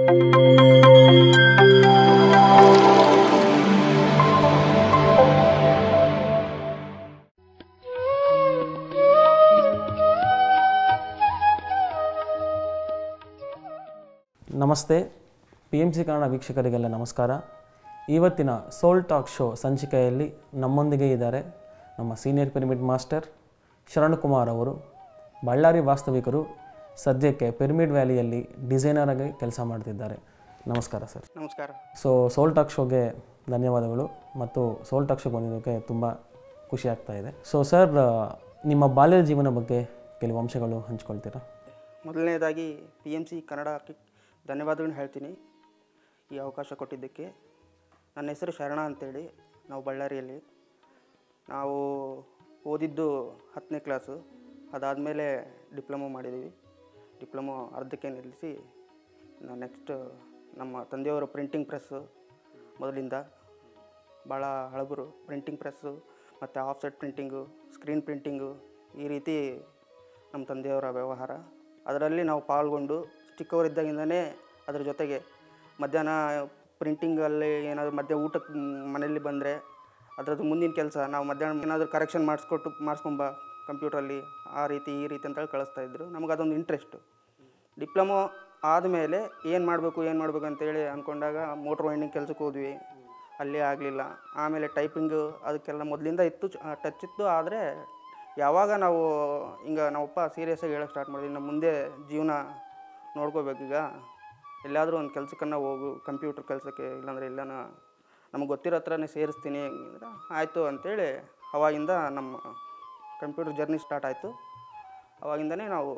ನಮಸ್ತೆ P M C Kannada ವೀಕ್ಷಕರಿಗೆಲ್ಲ ನಮಸ್ಕಾರ ಇವತ್ತಿನ ಸೋಲ್ ಟಾಕ್ ಶೋ ಸಂಚಿಕೆಯಲ್ಲಿ ನಮ್ಮೊಂದಿಗೆ ಇದ್ದಾರೆ ನಮ್ಮ senior pyramid master Sharan Kumar ಅವರು ಬಳ್ಳಾರಿ ವಾಸ್ತವಿಕರು ಸದ್ಯಕ್ಕೆ ಪಿರಮಿಡ್ ವ್ಯಾಲಿಯಲ್ಲಿ ಡಿಸೈನರ್ ಆಗಿ ಕೆಲಸ ಮಾಡ್ತಿದ್ದಾರೆ ನಮಸ್ಕಾರ ಸರ್ ನಮಸ್ಕಾರ ಸೊ ಸೋಲ್ ಟಾಕ್ ಶೋಗೆ ಧನ್ಯವಾದಗಳು ಮತ್ತು ಸೋಲ್ ಟಾಕ್ ಶೋಗೆ ಬಂದಿದ್ದಕ್ಕೆ ತುಂಬ ಖುಷಿ ಆಗ್ತಾ ಇದೆ ಸೊ ಸರ್ ನಿಮ್ಮ ಬಾಲ್ಯದ ಜೀವನ ಬಗ್ಗೆ ಕೆಲವು ಅಂಶಗಳು ಹಂಚ್ಕೊಳ್ತೀರಾ ಮೊದಲನೇದಾಗಿ ಪಿ ಎಮ್ ಸಿ ಕನ್ನಡಕ್ಕೆ ಧನ್ಯವಾದಗಳನ್ನ ಹೇಳ್ತೀನಿ ಈ ಅವಕಾಶ ಕೊಟ್ಟಿದ್ದಕ್ಕೆ ನನ್ನ ಹೆಸರು ಶರಣ ಅಂತೇಳಿ ನಾವು ಬಳ್ಳಾರಿಯಲ್ಲಿ ನಾವು ಓದಿದ್ದು ಹತ್ತನೇ ಕ್ಲಾಸು ಅದಾದಮೇಲೆ ಡಿಪ್ಲೊಮೊ ಮಾಡಿದ್ದೀವಿ ಡಿಪ್ಲೊಮೊ ಅರ್ಧಕ್ಕೆ ನಿಲ್ಲಿಸಿ ನೆಕ್ಸ್ಟ್ ನಮ್ಮ ತಂದೆಯವರು ಪ್ರಿಂಟಿಂಗ್ ಪ್ರೆಸ್ಸು ಮೊದಲಿಂದ ಭಾಳ ಹಳಬರು ಪ್ರಿಂಟಿಂಗ್ ಪ್ರೆಸ್ಸು ಮತ್ತು ಆಫ್ಸೆಟ್ ಪ್ರಿಂಟಿಂಗು ಸ್ಕ್ರೀನ್ ಪ್ರಿಂಟಿಂಗು ಈ ರೀತಿ ನಮ್ಮ ತಂದೆಯವರ ವ್ಯವಹಾರ ಅದರಲ್ಲಿ ನಾವು ಪಾಲ್ಗೊಂಡು ಚಿಕ್ಕವರಿದ್ದಾಗಿಂದನೇ ಅದ್ರ ಜೊತೆಗೆ ಮಧ್ಯಾಹ್ನ ಪ್ರಿಂಟಿಂಗಲ್ಲಿ ಏನಾದರೂ ಮಧ್ಯ ಊಟಕ್ಕೆ ಮನೆಯಲ್ಲಿ ಬಂದರೆ ಅದರದ್ದು ಮುಂದಿನ ಕೆಲಸ ನಾವು ಮಧ್ಯಾಹ್ನ ಏನಾದರೂ ಕರೆಕ್ಷನ್ ಮಾಡಿಸ್ಕೊಟ್ಟು ಮಾಡಿಸ್ಕೊಂಬ ಕಂಪ್ಯೂಟ್ರಲ್ಲಿ ಆ ರೀತಿ ಈ ರೀತಿ ಅಂತೇಳಿ ಕಳಿಸ್ತಾ ಇದ್ರು ನಮಗೆ ಅದೊಂದು ಇಂಟ್ರೆಸ್ಟು ಡಿಪ್ಲೊಮೊ ಆದಮೇಲೆ ಏನು ಮಾಡಬೇಕು ಏನು ಮಾಡಬೇಕು ಅಂತೇಳಿ ಅಂದ್ಕೊಂಡಾಗ ಮೋಟ್ರ್ ವೈಂಡಿಂಗ್ ಕೆಲಸಕ್ಕೆ ಹೋದ್ವಿ ಅಲ್ಲಿ ಆಗಲಿಲ್ಲ ಆಮೇಲೆ ಟೈಪಿಂಗು ಅದಕ್ಕೆಲ್ಲ ಮೊದಲಿಂದ ಇತ್ತು ಟಚ್ ಇತ್ತು ಆದರೆ ಯಾವಾಗ ನಾವು ಹಿಂಗೆ ನಾವಪ್ಪ ಸೀರಿಯಸ್ಸಾಗಿ ಹೇಳೋಕ್ಕೆ ಸ್ಟಾರ್ಟ್ ಮಾಡಿದ್ವಿ ನಮ್ಮ ಮುಂದೆ ಜೀವನ ನೋಡ್ಕೋಬೇಕೀಗ ಎಲ್ಲಾದರೂ ಒಂದು ಕೆಲಸಕ್ಕನ್ನ ಹೋಗು ಕಂಪ್ಯೂಟರ್ ಕೆಲಸಕ್ಕೆ ಇಲ್ಲಾಂದರೆ ಎಲ್ಲನ ನಮಗೆ ಗೊತ್ತಿರೋ ಹತ್ರನೇ ಸೇರಿಸ್ತೀನಿ ಅಂದ್ರೆ ಆಯಿತು ಅಂತೇಳಿ ಅವಾಗಿಂದ ನಮ್ಮ ಕಂಪ್ಯೂಟರ್ ಜರ್ನಿ ಸ್ಟಾರ್ಟ್ ಆಯಿತು ಅವಾಗಿಂದನೇ ನಾವು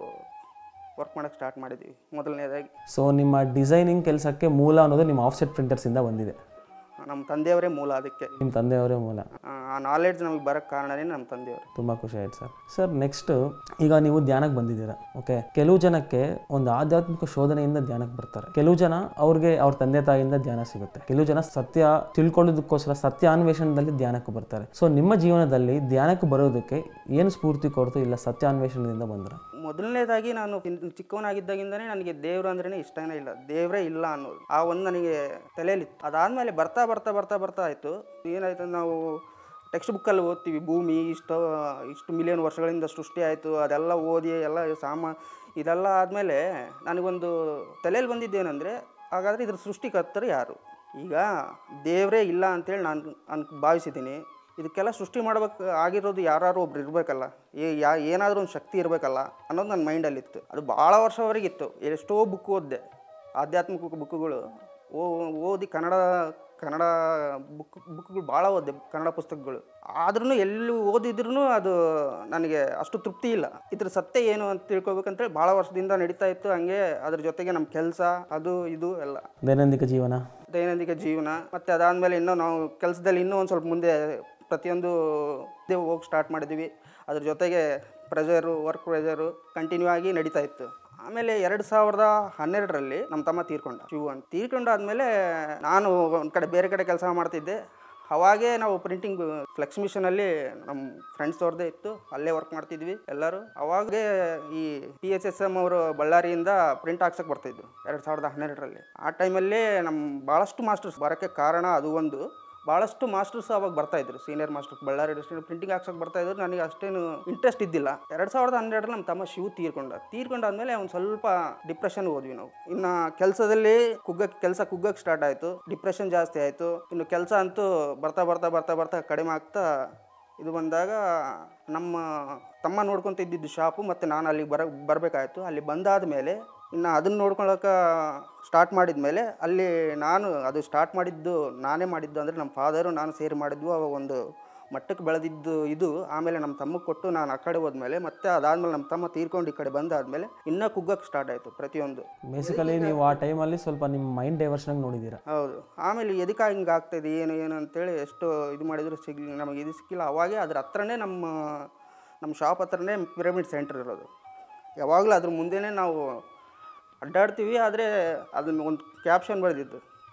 ವರ್ಕ್ ಮಾಡೋಕ್ಕೆ ಸ್ಟಾರ್ಟ್ ಮಾಡಿದ್ವಿ ಮೊದಲನೇದಾಗಿ ಸೊ ನಿಮ್ಮ ಡಿಸೈನಿಂಗ್ ಕೆಲಸಕ್ಕೆ ಮೂಲ ಅನ್ನೋದು ನಿಮ್ಮ ಆಫ್ಸೆಟ್ ಪ್ರಿಂಟರ್ಸಿಂದ ಬಂದಿದೆ ನಮ್ಮ ತಂದೆಯವರೇ ಮೂಲ ಅದಕ್ಕೆ ನಿಮ್ಮ ತಂದೆಯವರೇ ಮೂಲ ಆ ಆ ನಾಲೆಡ್ಜ್ ನಮಗೆ ಬರೋಕ್ಕೆ ಕಾರಣನೇ ನಮ್ಮ ತಂದೆಯವರು ತುಂಬ ಖುಷಿ ಆಯ್ತು ಸರ್ ಸರ್ ನೆಕ್ಸ್ಟ್ ಈಗ ನೀವು ಧ್ಯಾನಕ್ಕೆ ಬಂದಿದ್ದೀರಾ ಓಕೆ ಕೆಲವು ಜನಕ್ಕೆ ಒಂದು ಆಧ್ಯಾತ್ಮಿಕ ಶೋಧನೆಯಿಂದ ಧ್ಯಾನಕ್ಕೆ ಬರ್ತಾರೆ ಕೆಲವು ಜನ ಅವ್ರಿಗೆ ಅವ್ರ ತಂದೆ ತಾಯಿಯಿಂದ ಧ್ಯಾನ ಸಿಗುತ್ತೆ ಕೆಲವು ಜನ ಸತ್ಯ ತಿಳ್ಕೊಳ್ಳೋದಕ್ಕೋಸ್ಕರ ಸತ್ಯ ಅನ್ವೇಷಣೆಯಲ್ಲಿ ಧ್ಯಾನಕ್ಕೆ ಬರ್ತಾರೆ ಸೊ ನಿಮ್ಮ ಜೀವನದಲ್ಲಿ ಧ್ಯಾನಕ್ಕೆ ಬರೋದಕ್ಕೆ ಏನು ಸ್ಫೂರ್ತಿ ಕೊಡ್ತು ಇಲ್ಲ ಸತ್ಯ ಅನ್ವೇಷಣೆಯಿಂದ ಬಂದ್ರ ಮೊದಲನೇದಾಗಿ ನಾನು ಚಿನ್- ಚಿಕ್ಕವನಾಗಿದ್ದಾಗಿಂದನೇ ನನಗೆ ದೇವರು ಅಂದ್ರೇ ಇಷ್ಟನೇ ಇಲ್ಲ ದೇವರೇ ಇಲ್ಲ ಅನ್ನೋದು ಆ ಒಂದು ನನಗೆ ತಲೆಯಲ್ಲಿತ್ತು ಅದಾದಮೇಲೆ ಬರ್ತಾ ಬರ್ತಾ ಬರ್ತಾ ಬರ್ತಾ ಆಯಿತು ಏನಾಯ್ತು ನಾವು ಟೆಕ್ಸ್ಟ್ ಬುಕ್ಕಲ್ಲಿ ಓದ್ತೀವಿ ಭೂಮಿ ಇಷ್ಟು ಇಷ್ಟು ಮಿಲಿಯನ್ ವರ್ಷಗಳಿಂದ ಸೃಷ್ಟಿ ಆಯಿತು ಅದೆಲ್ಲ ಓದಿ ಎಲ್ಲ ಸಾಮಾ ಇದೆಲ್ಲ ಆದಮೇಲೆ ನನಗೊಂದು ತಲೆಯಲ್ಲಿ ಬಂದಿದ್ದೇನೆಂದರೆ ಹಾಗಾದರೆ ಇದ್ರ ಸೃಷ್ಟಿಕರ್ತರು ಯಾರು ಈಗ ದೇವರೇ ಇಲ್ಲ ಅಂತೇಳಿ ನಾನು ಅನ್ ಭಾವಿಸಿದ್ದೀನಿ ಇದಕ್ಕೆಲ್ಲ ಸೃಷ್ಟಿ ಮಾಡ್ಬೇಕು ಆಗಿರೋದು ಯಾರು ಒಬ್ರು ಇರಬೇಕಲ್ಲ ಏ ಯಾ ಏನಾದರೂ ಒಂದು ಶಕ್ತಿ ಇರಬೇಕಲ್ಲ ಅನ್ನೋದು ನನ್ನ ಮೈಂಡಲ್ಲಿತ್ತು ಅದು ಭಾಳ ವರ್ಷವರೆಗೆ ಇತ್ತು ಎಷ್ಟೋ ಬುಕ್ ಓದಿದೆ ಆಧ್ಯಾತ್ಮಿಕ ಬುಕ್ಗಳು ಓ ಓದಿ ಕನ್ನಡ ಕನ್ನಡ ಬುಕ್ ಬುಕ್ಗಳು ಭಾಳ ಓದಿದೆ ಕನ್ನಡ ಪುಸ್ತಕಗಳು ಆದ್ರೂ ಎಲ್ಲಿ ಓದಿದ್ರೂ ಅದು ನನಗೆ ಅಷ್ಟು ತೃಪ್ತಿ ಇಲ್ಲ ಇದ್ರ ಸತ್ಯ ಏನು ಅಂತ ತಿಳ್ಕೊಬೇಕಂತೇಳಿ ಭಾಳ ವರ್ಷದಿಂದ ನಡೀತಾ ಇತ್ತು ಹಂಗೆ ಅದ್ರ ಜೊತೆಗೆ ನಮ್ಮ ಕೆಲಸ ಅದು ಇದು ಎಲ್ಲ ದೈನಂದಿನ ಜೀವನ ದೈನಂದಿನ ಜೀವನ ಮತ್ತು ಅದಾದಮೇಲೆ ಇನ್ನೂ ನಾವು ಕೆಲಸದಲ್ಲಿ ಇನ್ನೂ ಒಂದು ಸ್ವಲ್ಪ ಮುಂದೆ ಪ್ರತಿಯೊಂದು ಹೋಗಿ ಸ್ಟಾರ್ಟ್ ಮಾಡಿದ್ವಿ ಅದ್ರ ಜೊತೆಗೆ ಪ್ರೆಷರು ವರ್ಕ್ ಪ್ರೆಷರು ಕಂಟಿನ್ಯೂ ಆಗಿ ನಡೀತಾ ಇತ್ತು ಆಮೇಲೆ ಎರಡು ಸಾವಿರದ ಹನ್ನೆರಡರಲ್ಲಿ ನಮ್ಮ ತಮ್ಮ ತೀರ್ಕೊಂಡ ಶಿವು ಅಂತ ತೀರ್ಕೊಂಡಾದ್ಮೇಲೆ ನಾನು ಒಂದು ಕಡೆ ಬೇರೆ ಕಡೆ ಕೆಲಸ ಮಾಡ್ತಿದ್ದೆ ಅವಾಗೇ ನಾವು ಪ್ರಿಂಟಿಂಗ್ ಫ್ಲೆಕ್ಸ್ ಮಿಷನಲ್ಲಿ ನಮ್ಮ ಫ್ರೆಂಡ್ಸ್ ಅವ್ರದ್ದೇ ಇತ್ತು ಅಲ್ಲೇ ವರ್ಕ್ ಮಾಡ್ತಿದ್ವಿ ಎಲ್ಲರೂ ಅವಾಗೇ ಈ ಪಿ ಎಚ್ ಎಸ್ ಎಮ್ ಅವರು ಬಳ್ಳಾರಿಯಿಂದ ಪ್ರಿಂಟ್ ಹಾಕ್ಸಕ್ಕೆ ಬರ್ತಿದ್ರು ಎರಡು ಸಾವಿರದ ಹನ್ನೆರಡರಲ್ಲಿ ಆ ಟೈಮಲ್ಲಿ ನಮ್ಮ ಭಾಳಷ್ಟು ಮಾಸ್ಟರ್ಸ್ ಬರೋಕ್ಕೆ ಕಾರಣ ಅದು ಒಂದು ಭಾಳಷ್ಟು ಮಾಸ್ಟರ್ಸ್ ಅವಾಗ ಬರ್ತಾ ಇದ್ರು senior master Ballari district printing ಹಾಕ್ಸಕ್ಕೆ ಬರ್ತಾ ಇದ್ರು ನನಗೆ ಅಷ್ಟೇನು ಇಂಟ್ರೆಸ್ಟ್ ಇದ್ದಿಲ್ಲ ಎರಡು ಸಾವಿರದ ಹನ್ನೆರಡರಲ್ಲಿ ನಮ್ಮ ತಮ್ಮ ಶಿವ ತೀರ್ಕೊಂಡ ತೀರ್ಕೊಂಡಾದ್ಮೇಲೆ ಒಂದು ಸ್ವಲ್ಪ ಡಿಪ್ರೆಷನ್ ಹೋದ್ವಿ ನಾವು ಇನ್ನು ಕೆಲಸದಲ್ಲಿ ಕುಗ್ಗಕ್ಕೆ ಕೆಲಸ ಕುಗ್ಗಕ್ಕೆ ಸ್ಟಾರ್ಟ್ ಆಯಿತು ಡಿಪ್ರೆಷನ್ ಜಾಸ್ತಿ ಆಯಿತು ಇನ್ನು ಕೆಲಸ ಅಂತೂ ಬರ್ತಾ ಬರ್ತಾ ಬರ್ತಾ ಬರ್ತಾ ಕಡಿಮೆ ಆಗ್ತಾ ಇದು ಬಂದಾಗ ನಮ್ಮ ತಮ್ಮ ನೋಡ್ಕೊತ ಇದ್ದಿದ್ದು ಶಾಪು ಮತ್ತು ನಾನು ಅಲ್ಲಿಗೆ ಬರ ಬರಬೇಕಾಯ್ತು ಅಲ್ಲಿ ಬಂದಾದ ಮೇಲೆ ಇನ್ನು ಅದನ್ನು ನೋಡ್ಕೊಳಕ್ಕೆ ಸ್ಟಾರ್ಟ್ ಮಾಡಿದ ಮೇಲೆ ಅಲ್ಲಿ ನಾನು ಅದು ಸ್ಟಾರ್ಟ್ ಮಾಡಿದ್ದು ನಾನೇ ಮಾಡಿದ್ದು ಅಂದರೆ ನಮ್ಮ ಫಾದರು ನಾನು ಸೇರಿ ಮಾಡಿದ್ವು ಅವಾಗ ಒಂದು ಮಟ್ಟಕ್ಕೆ ಬೆಳೆದಿದ್ದು ಇದು ಆಮೇಲೆ ನಮ್ಮ ತಮ್ಮಗೆ ಕೊಟ್ಟು ನಾನು ಆ ಕಡೆ ಹೋದ್ಮೇಲೆ ಮತ್ತೆ ಅದಾದಮೇಲೆ ನಮ್ಮ ತಮ್ಮ ತೀರ್ಕೊಂಡು ಈ ಕಡೆ ಬಂದಾದಮೇಲೆ ಇನ್ನೂ ಕುಗ್ಗಕ್ಕೆ ಸ್ಟಾರ್ಟ್ ಆಯಿತು ಪ್ರತಿಯೊಂದು ಬೇಸಿಕಲಿ ನೀವು ಆ ಟೈಮಲ್ಲಿ ಸ್ವಲ್ಪ ನಿಮ್ಮ ಮೈಂಡ್ ಡೈವರ್ಷನ್ಗೆ ನೋಡಿದ್ದೀರಾ ಹೌದು ಆಮೇಲೆ ಎದಕ್ಕೆ ಹಿಂಗೆ ಆಗ್ತಾಯಿದೆ ಏನು ಏನು ಅಂತೇಳಿ ಎಷ್ಟು ಇದು ಮಾಡಿದ್ರು ಸಿಗ್ಲಿ ನಮಗೆ ಇದು ಸಿಕ್ಕಿಲ್ಲ ಅವಾಗೇ ಅದ್ರ ಹತ್ರನೇ ನಮ್ಮ ನಮ್ಮ ಶಾಪ್ ಹತ್ರನೇ ಪಿರಮಿಡ್ ಸೆಂಟರ್ ಇರೋದು ಯಾವಾಗಲೂ ಅದ್ರ ಮುಂದೆನೇ ನಾವು ಅಡ್ಡಾಡ್ತೀವಿ ಆದರೆ ಅದನ್ನ ಒಂದು ಕ್ಯಾಪ್ಷನ್ ಬರೆದಿದ್ದು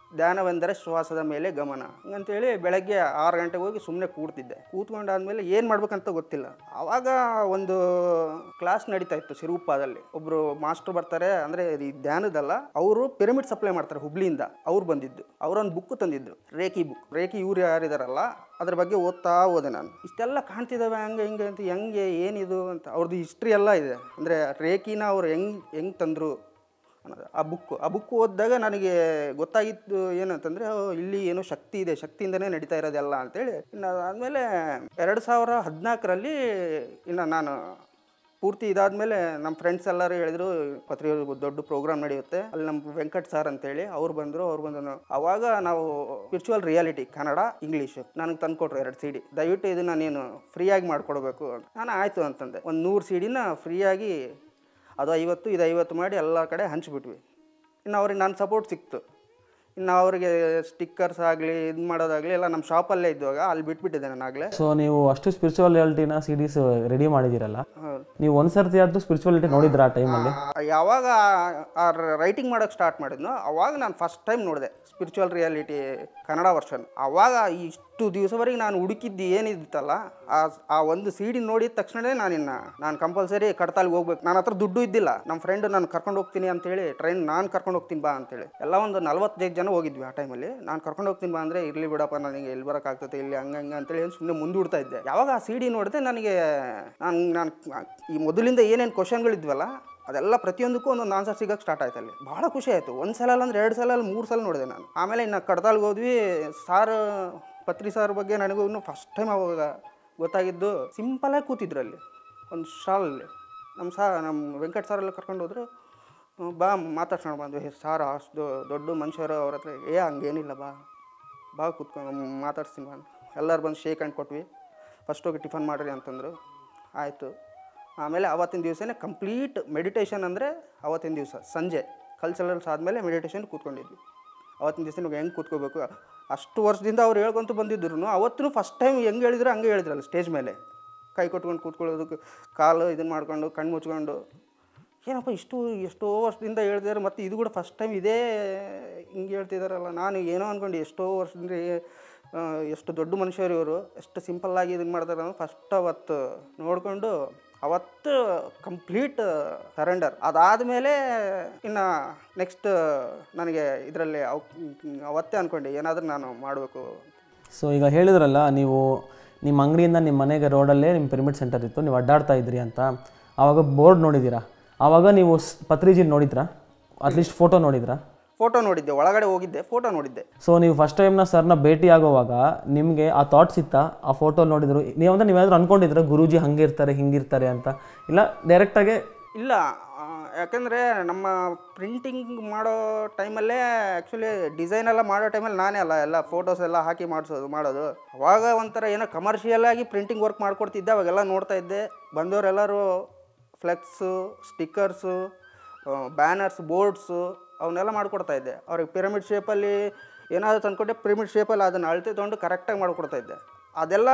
ಧ್ಯಾನವೆಂದರೆ ಶ್ವಾಸದ ಮೇಲೆ ಗಮನ ಹಂಗಂತೇಳಿ ಬೆಳಗ್ಗೆ ಆರು ಗಂಟೆಗೆ ಹೋಗಿ ಸುಮ್ಮನೆ ಕೂಡ್ತಿದ್ದೆ ಕೂತ್ಕೊಂಡಾದ್ಮೇಲೆ ಏನು ಮಾಡ್ಬೇಕಂತ ಗೊತ್ತಿಲ್ಲ ಆವಾಗ ಒಂದು ಕ್ಲಾಸ್ ನಡೀತಾ ಇತ್ತು ಸಿರುಪಾದಲ್ಲಿ ಒಬ್ಬರು ಮಾಸ್ಟರ್ ಬರ್ತಾರೆ ಅಂದರೆ ಈ ಧ್ಯಾನದಲ್ಲ ಅವರು ಪಿರಮಿಡ್ ಸಪ್ಲೈ ಮಾಡ್ತಾರೆ ಹುಬ್ಳಿಯಿಂದ ಅವ್ರು ಬಂದಿದ್ದು ಅವರೊಂದು ಬುಕ್ ತಂದಿದ್ದು ರೇಖಿ ಬುಕ್ ರೇಖಿ ಇವ್ರು ಯಾರಿದಾರಲ್ಲ ಅದ್ರ ಬಗ್ಗೆ ಓದ್ತಾ ಹೋದೆ ನಾನು ಇಷ್ಟೆಲ್ಲ ಕಾಣ್ತಿದ್ದಾವೆ ಹಂಗೆ ಹಿಂಗೆ ಅಂತ ಹೆಂಗೆ ಏನಿದು ಅಂತ ಅವ್ರದ್ದು ಹಿಸ್ಟ್ರಿ ಎಲ್ಲ ಇದೆ ಅಂದರೆ ರೇಖಿನ ಅವ್ರು ಹೆಂಗೆ ಹೆಂಗೆ ತಂದರು ಅನ್ನೋದು ಆ ಬುಕ್ಕು ಆ ಬುಕ್ ಓದಿದಾಗ ನನಗೆ ಗೊತ್ತಾಗಿದ್ದು ಏನಂತಂದರೆ ಇಲ್ಲಿ ಏನೋ ಶಕ್ತಿ ಇದೆ ಶಕ್ತಿಯಿಂದನೇ ನಡೀತಾ ಇರೋದೆಲ್ಲ ಅಂತೇಳಿ ಇನ್ನು ಆದಮೇಲೆ ಎರಡು ಸಾವಿರ ಹದಿನಾಲ್ಕರಲ್ಲಿ ಇನ್ನು ನಾನು ಪೂರ್ತಿ ಇದಾದಮೇಲೆ ನಮ್ಮ ಫ್ರೆಂಡ್ಸ್ ಎಲ್ಲರೂ ಹೇಳಿದ್ರು ಪತ್ರಿ ದೊಡ್ಡ ಪ್ರೋಗ್ರಾಮ್ ನಡೆಯುತ್ತೆ ಅಲ್ಲಿ ನಮ್ಮ ವೆಂಕಟ್ ಸರ್ ಅಂತೇಳಿ ಅವ್ರು ಬಂದರು ಅವ್ರು ಬಂದು ಅವಾಗ ನಾವು ವಿರ್ಚುವಲ್ ರಿಯಾಲಿಟಿ ಕನ್ನಡ ಇಂಗ್ಲೀಷು ನನಗೆ ತಂದ್ಕೊಟ್ರು ಎರಡು ಸಿ ಡಿ ದಯವಿಟ್ಟು ಇದನ್ನು ನೀನು ಫ್ರೀಯಾಗಿ ಮಾಡಿಕೊಡ್ಬೇಕು ಅಂತ ನಾನು ಆಯಿತು ಅಂತಂದೆ ಒಂದು ನೂರು ಸಿ ಡಿನ ಫ್ರೀಯಾಗಿ ಅದು ಐವತ್ತು ಇದು ಐವತ್ತು ಮಾಡಿ ಎಲ್ಲ ಕಡೆ ಹಂಚ್ಬಿಟ್ವಿ ಇನ್ನು ಅವ್ರಿಗೆ ನನ್ನ ಸಪೋರ್ಟ್ ಸಿಕ್ತು ಇನ್ನು ಅವರಿಗೆ ಸ್ಟಿಕ್ಕರ್ಸ್ ಆಗಲಿ ಇದು ಮಾಡೋದಾಗಲಿ ಎಲ್ಲ ನಮ್ಮ ಶಾಪಲ್ಲೇ ಇದ್ದಾಗ ಅಲ್ಲಿ ಬಿಟ್ಬಿಟ್ಟಿದ್ದೆ ನಾನು ಆಗಲೇ ಸೊ ನೀವು ಅಷ್ಟು ಸ್ಪಿರಿಚುವಾಲಿಟಿನ ಸಿ ಡಿಸ್ ರೆಡಿ ಮಾಡಿದ್ದೀರಲ್ಲ ನೀವು ಒಂದು ಸರ್ತಿ ಆದರೂ ಸ್ಪಿರಿಚುವಾಲಿಟಿ ನೋಡಿದ್ರ ಆ ಟೈಮಲ್ಲಿ ಯಾವಾಗ ಆ ರೈಟಿಂಗ್ ಮಾಡೋಕ್ಕೆ ಸ್ಟಾರ್ಟ್ ಮಾಡಿದ್ನೋ ಅವಾಗ ನಾನು ಫಸ್ಟ್ ಟೈಮ್ ನೋಡಿದೆ ಸ್ಪಿರಿಚುವಲ್ ರಿಯಾಲಿಟಿ ಕನ್ನಡ ವರ್ಷನ್ ಅವಾಗ ಇಷ್ಟು ದಿವಸವರೆಗೆ ನಾನು ಹುಡುಕಿದ್ದು ಏನಿತ್ತಲ್ಲ ಆ ಆ ಒಂದು ಸೀಡಿ ನೋಡಿದ ತಕ್ಷಣವೇ ನಾನಿನ್ನ ನಾನು ಕಂಪಲ್ಸರಿ ಕಡ್ತಾಲ್ಗೆ ಹೋಗ್ಬೇಕು ನನ್ನ ಹತ್ರ ದುಡ್ಡು ಇದ್ದಿಲ್ಲ ನಮ್ಮ ಫ್ರೆಂಡ್ ನಾನು ಕರ್ಕೊಂಡು ಹೋಗ್ತೀನಿ ಅಂತೇಳಿ ಟ್ರೈನ್ ನಾನು ಕರ್ಕೊಂಡು ಹೋಗ್ತೀನಿ ಬಾ ಅಂತೇಳಿ ಎಲ್ಲ ಒಂದು ನಲ್ವತ್ತೈದು ಜನ ಹೋಗಿದ್ವಿ ಆ ಟೈಮಲ್ಲಿ ನಾನು ಕರ್ಕೊಂಡು ಹೋಗ್ತೀನಿ ಬಾ ಅಂದರೆ ಇರಲಿ ಬಿಡಪ್ಪ ನನಗೆ ಎಲ್ಲಿ ಬರೋಕ್ಕಾಗ್ತದೆ ಇಲ್ಲಿ ಹಂಗೆ ಹಂಗೆ ಅಂತೇಳಿ ಸುಮ್ಮನೆ ಮುಂದೂಡ್ತಾ ಇದ್ದೆ ಯಾವಾಗ ಆ ಸಿ ಡಿ ನೋಡಿದೆ ನನಗೆ ನಾನು ನಾನು ಈ ಮೊದಲಿಂದ ಏನೇನು ಕ್ವಶನ್ಗಳಿದ್ವಲ್ಲ ಅದೆಲ್ಲ ಪ್ರತಿಯೊಂದಕ್ಕೂ ಒಂದೊಂದು ಆನ್ಸರ್ ಸಿಗೋಕ್ಕೆ ಸ್ಟಾರ್ಟ್ ಆಯ್ತು ಅಲ್ಲಿ ಭಾಳ ಖುಷಿ ಆಯಿತು ಒಂದು ಸಲ ಅಲ್ಲ ಅಂದ್ರೆ ಎರಡು ಸಲ ಅಲ್ಲಿ ಮೂರು ಸಲ ನೋಡಿದೆ ನಾನು ಆಮೇಲೆ ಇನ್ನು ಕಡ್ದಾಲ್ಗೆ ಹೋದ್ವಿ ಸಾರ್ ಪತ್ರಿ ಸಾರ್ ಬಗ್ಗೆ ನನಗೂ ಇನ್ನೂ ಫಸ್ಟ್ ಟೈಮ್ ಅವಾಗ ಗೊತ್ತಾಗಿದ್ದು ಸಿಂಪಲಾಗಿ ಕೂತಿದ್ರು ಅಲ್ಲಿ ಒಂದು ಶಾಲಲ್ಲಿ ನಮ್ಮ ಸಾ ನಮ್ಮ ವೆಂಕಟ್ ಸಾರೆಲ್ಲ ಕರ್ಕೊಂಡು ಹೋದ್ರು ಹ್ಮ್, ಬಾ ಮಾತಾಡ್ಸೋಣ ಬಂದ್ವಿ ಸಾರ್ ಅಷ್ಟು ದೊಡ್ಡ ಮನುಷ್ಯರು ಅವ್ರ ಹತ್ರ ಏ ಹಂಗೇನಿಲ್ಲ ಬಾ ಬಾ ಕೂತ್ಕೊಂಡು ಮಾತಾಡ್ಸ್ತೀನಿ ಬಾ ಎಲ್ಲರೂ ಬಂದು ಶೇಕ್ ಹ್ಯಾಂಡ್ ಕೊಟ್ವಿ ಫಸ್ಟ್ ಹೋಗಿ ಟಿಫನ್ ಮಾಡಿರಿ ಅಂತಂದರು ಆಯಿತು ಆಮೇಲೆ ಅವತ್ತಿನ ದಿವಸನೇ ಕಂಪ್ಲೀಟ್ ಮೆಡಿಟೇಷನ್ ಅಂದರೆ ಅವತ್ತಿನ ದಿವಸ ಸಂಜೆ ಕಲ್ಚರಲ್ಸ್ ಆದಮೇಲೆ ಮೆಡಿಟೇಷನ್ ಕೂತ್ಕೊಂಡಿದ್ವಿ ಅವತ್ತಿನ ದಿವಸ ನೀವು ಹೆಂಗೆ ಕೂತ್ಕೋಬೇಕು ಅಷ್ಟು ವರ್ಷದಿಂದ ಅವ್ರು ಹೇಳ್ಕೊಂತ ಬಂದಿದ್ರು ಅವತ್ತು ಫಸ್ಟ್ ಟೈಮ್ ಹೆಂಗೆ ಹೇಳಿದ್ರು ಹಂಗೆ ಹೇಳಿದ್ರಲ್ಲ ಸ್ಟೇಜ್ ಮೇಲೆ ಕೈ ಕೊಟ್ಕೊಂಡು ಕೂತ್ಕೊಳ್ಳೋದಕ್ಕೆ ಕಾಲು ಇದನ್ನು ಮಾಡ್ಕೊಂಡು ಕಣ್ಣು ಮುಚ್ಕೊಂಡು ಏನಪ್ಪ ಇಷ್ಟು ಎಷ್ಟೋ ವರ್ಷದಿಂದ ಹೇಳ್ತಿದ್ದಾರೆ ಮತ್ತು ಇದು ಕೂಡ ಫಸ್ಟ್ ಟೈಮ್ ಇದೇ ಹಿಂಗೆ ಹೇಳ್ತಿದ್ದಾರಲ್ಲ ನಾನು ಏನೋ ಅಂದ್ಕೊಂಡು ಎಷ್ಟೋ ವರ್ಷದಿಂದ ಏ- ಆ, ಎಷ್ಟು ದೊಡ್ಡ ಮನುಷ್ಯರು ಇವರು ಎಷ್ಟು ಸಿಂಪಲ್ಲಾಗಿ ಇದನ್ನು ಮಾಡ್ತಾರೆ ಅನ್ನೋದು ಫಸ್ಟ್ ಅವತ್ತು ನೋಡಿಕೊಂಡು ಅವತ್ತು ಕಂಪ್ಲೀಟ್ ಸರೆಂಡರ್ ಅದಾದಮೇಲೆ ಇನ್ನು ನೆಕ್ಸ್ಟ್ ನನಗೆ ಇದರಲ್ಲಿ ಅವತ್ತೇ ಅಂದ್ಕೊಂಡೆ ಏನಾದರೂ ನಾನು ಮಾಡಬೇಕು ಸೊ ಈಗ ಹೇಳಿದ್ರಲ್ಲ ನೀವು ನಿಮ್ಮ ಅಂಗಡಿಯಿಂದ ನಿಮ್ಮ ಮನೆಗೆ ರೋಡಲ್ಲೇ ನಿಮ್ಮ ಪಿರಮಿಡ್ ಸೆಂಟರ್ ಇತ್ತು ನೀವು ಅಡ್ಡಾಡ್ತಾ ಇದ್ರಿ ಅಂತ ಆವಾಗ ಬೋರ್ಡ್ ನೋಡಿದ್ದೀರಾ ಆವಾಗ ನೀವು ಸ್- ಪತ್ರಿಜಿ ನೋಡಿದ್ರಾ ಅಟ್ಲೀಸ್ಟ್ ಫೋಟೋ ನೋಡಿದ್ರಾ ಫೋಟೋ ನೋಡಿದ್ದೆ ಒಳಗಡೆ ಹೋಗಿದ್ದೆ ಫೋಟೋ ನೋಡಿದ್ದೆ ಸೊ ನೀವು ಫಸ್ಟ್ ಟೈಮ್ನ ಸರ್ನ ಭೇಟಿ ಆಗೋವಾಗ ನಿಮಗೆ ಆ ಥಾಟ್ಸ್ ಇತ್ತಾ ಆ ಫೋಟೋ ನೋಡಿದ್ರು ನೀವು ಅಂದ್ರೆ ನೀವೇನಾದ್ರೂ ಅನ್ಕೊಂಡಿದ್ರ ಗುರೂಜಿ ಹಂಗೆ ಇರ್ತಾರೆ ಹಿಂಗಿರ್ತಾರೆ ಅಂತ ಇಲ್ಲ ಡೈರೆಕ್ಟಾಗೆ ಇಲ್ಲ ಆ, ಯಾಕಂದರೆ ನಮ್ಮ ಪ್ರಿಂಟಿಂಗ್ ಮಾಡೋ ಟೈಮಲ್ಲೇ ಆ್ಯಕ್ಚುಲಿ ಡಿಸೈನ್ ಎಲ್ಲ ಮಾಡೋ ಟೈಮಲ್ಲಿ ನಾನೇ ಅಲ್ಲ ಎಲ್ಲ ಫೋಟೋಸ್ ಎಲ್ಲ ಹಾಕಿ ಮಾಡಿಸೋದು ಮಾಡೋದು ಅವಾಗ ಒಂಥರ ಏನೋ ಕಮರ್ಷಿಯಲ್ ಆಗಿ ಪ್ರಿಂಟಿಂಗ್ ವರ್ಕ್ ಮಾಡ್ಕೊಡ್ತಿದ್ದೆ ಅವಾಗೆಲ್ಲ ನೋಡ್ತಾ ಇದ್ದೆ ಬಂದವರೆಲ್ಲರೂ ಫ್ಲೆಕ್ಸು ಸ್ಟಿಕ್ಕರ್ಸು ಬ್ಯಾನರ್ಸ್ ಬೋರ್ಡ್ಸು ಅವನ್ನೆಲ್ಲ ಮಾಡ್ಕೊಡ್ತಾ ಇದ್ದೆ ಅವ್ರಿಗೆ ಪಿರಮಿಡ್ ಶೇಪಲ್ಲಿ ಏನಾದರೂ ತಂದ್ಕೊಟ್ಟೆ ಪಿರಮಿಡ್ ಶೇಪಲ್ಲಿ ಅದನ್ನು ಅಳತೆ ತೊಗೊಂಡು ಕರೆಕ್ಟಾಗಿ ಮಾಡಿಕೊಡ್ತಾ ಇದ್ದೆ ಅದೆಲ್ಲ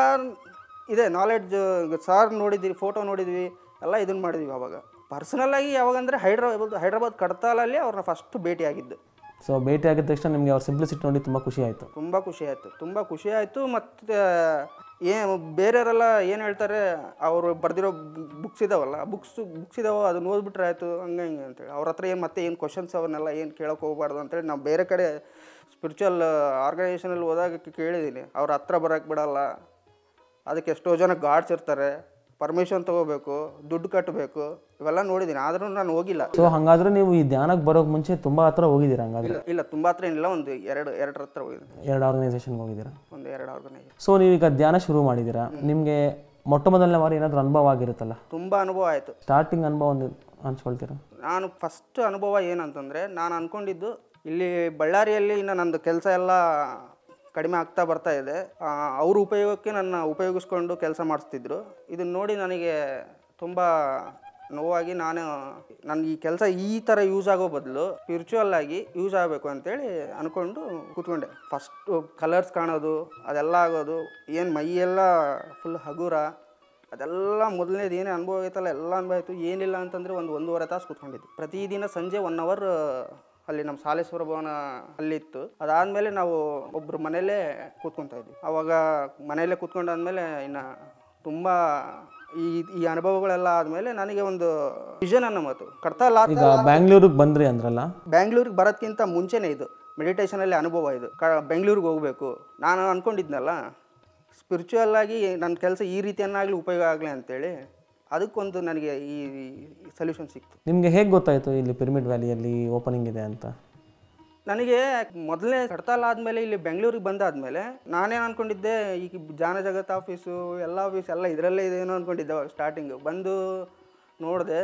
ಇದೆ ನಾಲೆಡ್ಜ್ ಸಾರ್ ನೋಡಿದ್ವಿ ಫೋಟೋ ನೋಡಿದ್ವಿ ಎಲ್ಲ ಇದನ್ನು ಮಾಡಿದ್ವಿ ಅವಾಗ ಪರ್ಸನಲಾಗಿ ಯಾವಾಗಂದರೆ ಹೈದ್ರಾಬಾದ್ ಹೈದ್ರಾಬಾದ್ ಕಡ್ತಾಲಲ್ಲಿ ಅವ್ರನ್ನ ಫಸ್ಟ್ ಭೇಟಿಯಾಗಿದ್ದು ಸೊ ಭೇಟಿ ಆಗಿದ ತಕ್ಷಣ ನಿಮಗೆ ಅವ್ರ ಸಿಂಪ್ಲಿಸಿಟಿ ನೋಡಿ ತುಂಬ ಖುಷಿ ಆಯಿತು ತುಂಬ ಖುಷಿ ಆಯಿತು ತುಂಬ ಖುಷಿ ಆಯಿತು ಮತ್ತು ಏ ಬೇರೆಯವರೆಲ್ಲ ಏನು ಹೇಳ್ತಾರೆ ಅವರು ಬರೆದಿರೋ ಬುಕ್ಸ್ ಇದಾವಲ್ಲ ಬುಕ್ಸ್ ಬುಕ್ಸ್ ಇದಾವೆ ಅದನ್ನ ಓದ್ಬಿಟ್ರೆ ಆಯಿತು ಹಂಗೆ ಹಿಂಗೆ ಅಂತೇಳಿ ಅವ್ರ ಹತ್ರ ಏನು ಮತ್ತೆ ಏನು ಕ್ವಶನ್ಸ್ ಅವನ್ನೆಲ್ಲ ಏನು ಕೇಳೋಕೆ ಹೋಗ್ಬಾರ್ದು ಅಂತೇಳಿ ನಾವು ಬೇರೆ ಕಡೆ ಸ್ಪಿರಿಚುವಲ್ ಆರ್ಗನೈಸೇಷನಲ್ಲಿ ಹೋದಾಗ ಕೇಳಿದ್ದೀನಿ ಅವ್ರ ಹತ್ರ ಬರೋಕ್ಕೆ ಬಿಡಲ್ಲ ಅದಕ್ಕೆ ಎಷ್ಟೋ ಜನ ಗಾರ್ಡ್ಸ್ ಇರ್ತಾರೆ ಪರ್ಮಿಷನ್ ತೊಗೋಬೇಕು ದುಡ್ಡು ಕಟ್ಟಬೇಕು ಇವೆಲ್ಲ ನೋಡಿದ್ದೀನಿ ಆದರೂ ನಾನು ಹೋಗಿಲ್ಲ ಸೊ ಹಾಗಾದ್ರೆ ನೀವು ಈ ಧ್ಯಾನಕ್ಕೆ ಬರೋಕ್ಕೆ ಮುಂಚೆ ತುಂಬ ಹತ್ರ ಹೋಗಿದ್ದೀರಾ ಹಂಗಾದ್ರೆ ಇಲ್ಲ ಇಲ್ಲ ತುಂಬ ಹತ್ರ ಏನಿಲ್ಲ ಒಂದು ಎರಡು ಎರಡರ ಹತ್ರ ಹೋಗಿದ್ದೀನಿ ಎರಡು ಆರ್ಗನೈಸೇಷನ್ಗೆ ಹೋಗಿದ್ದೀರಾ ಒಂದು ಎರಡು ಆರ್ಗನೈಸೇಷನ್ ಸೊ ನೀವೀಗ ಧ್ಯಾನ ಶುರು ಮಾಡಿದ್ದೀರಾ ನಿಮಗೆ ಮೊಟ್ಟ ಮೊದಲನೇ ಬಾರಿ ಏನಾದರೂ ಅನುಭವ ಆಗಿರುತ್ತಲ್ಲ ತುಂಬ ಅನುಭವ ಆಯಿತು ಸ್ಟಾರ್ಟಿಂಗ್ ಅನುಭವ ಒಂದು ಹಂಚ್ಕೊಳ್ತೀರಾ ನಾನು ಫಸ್ಟ್ ಅನುಭವ ಏನಂತಂದರೆ ನಾನು ಅಂದ್ಕೊಂಡಿದ್ದು ಇಲ್ಲಿ ಬಳ್ಳಾರಿಯಲ್ಲಿ ಇನ್ನು ನಂದು ಕೆಲಸ ಎಲ್ಲ ಕಡಿಮೆ ಆಗ್ತಾ ಬರ್ತಾ ಇದೆ ಆ, ಅವ್ರ ಉಪಯೋಗಕ್ಕೆ ನನ್ನ ಉಪಯೋಗಿಸ್ಕೊಂಡು ಕೆಲಸ ಮಾಡಿಸ್ತಿದ್ರು ಇದನ್ನು ನೋಡಿ ನನಗೆ ತುಂಬ ನೋವಾಗಿ ನಾನು ನನಗೆ ಈ ಕೆಲಸ ಈ ಥರ ಯೂಸ್ ಆಗೋ ಬದಲು ಸ್ಪಿರಿಚುವಲ್ ಆಗಿ ಯೂಸ್ ಆಗಬೇಕು ಅಂತೇಳಿ ಅಂದ್ಕೊಂಡು ಕೂತ್ಕೊಂಡೆ ಫಸ್ಟು ಕಲರ್ಸ್ ಕಾಣೋದು ಅದೆಲ್ಲ ಆಗೋದು ಏನು ಮೈಯೆಲ್ಲ ಫುಲ್ ಹಗುರ ಅದೆಲ್ಲ ಮೊದಲನೇದು ಏನೇ ಅನುಭವ ಆಗೈತಲ್ಲ ಎಲ್ಲ ಅನುಭವ ಆಯಿತು ಏನಿಲ್ಲ ಅಂತಂದರೆ ಒಂದು ಒಂದೂವರೆ ತಾಸು ಕೂತ್ಕೊಂಡಿದ್ದು ಪ್ರತಿದಿನ ಸಂಜೆ ಒನ್ ಅವರ್ ಅಲ್ಲಿ ನಮ್ಮ ಸಾಲೇಶ್ವರ ಭವನ ಅಲ್ಲಿತ್ತು ಅದಾದಮೇಲೆ ನಾವು ಒಬ್ಬರು ಮನೆಯಲ್ಲೇ ಕೂತ್ಕೊತಾ ಇದ್ವಿ ಅವಾಗ ಮನೆಯಲ್ಲೇ ಕೂತ್ಕೊಂಡಾದ್ಮೇಲೆ ಇನ್ನು ತುಂಬ ಈ ಈ ಅನುಭವಗಳೆಲ್ಲ ಆದಮೇಲೆ ನನಗೆ ಒಂದು ವಿಷನ್ ಅನ್ನೋ ಮಾತು ಕಡ್ತಾ ಲಾತ ಈಗ ಬ್ಯಾಂಗ್ಳೂರಿಗೆ ಬಂದ್ರಿ ಅಂದ್ರಲ್ಲ ಬ್ಯಾಂಗ್ಳೂರಿಗೆ ಬರೋದ್ಕಿಂತ ಮುಂಚೆನೇ ಇದು ಮೆಡಿಟೇಷನಲ್ಲಿ ಅನುಭವ ಇದು ಕ ಬೆಂಗಳೂರಿಗೆ ಹೋಗಬೇಕು ನಾನು ಅಂದ್ಕೊಂಡಿದ್ನಲ್ಲ ಸ್ಪಿರಿಚುವಲ್ ಆಗಿ ನನ್ನ ಕೆಲಸ ಈ ರೀತಿಯನ್ನಾಗಲಿ ಉಪಯೋಗ ಆಗಲಿ ಅಂತೇಳಿ ಅದಕ್ಕೊಂದು ನನಗೆ ಈ ಸೊಲ್ಯೂಷನ್ ಸಿಕ್ತು ನಿಮಗೆ ಹೇಗೆ ಗೊತ್ತಾಯಿತು ಇಲ್ಲಿ ಪಿರಮಿಡ್ ವ್ಯಾಲಿಯಲ್ಲಿ ಓಪನಿಂಗ್ ಇದೆ ಅಂತ ನನಗೆ ಮೊದಲನೇ ಕಡ್ತಾಲ ಆದಮೇಲೆ ಇಲ್ಲಿ ಬೆಂಗಳೂರಿಗೆ ಬಂದಾದಮೇಲೆ ನಾನೇನು ಅಂದ್ಕೊಂಡಿದ್ದೆ ಈಗ ಜಾನ ಜಗತ್ ಆಫೀಸು ಎಲ್ಲ ಆಫೀಸ್ ಎಲ್ಲ ಇದರಲ್ಲೇ ಇದೇನೋ ಅಂದ್ಕೊಂಡಿದ್ದೆ ಸ್ಟಾರ್ಟಿಂಗು ಬಂದು ನೋಡಿದೆ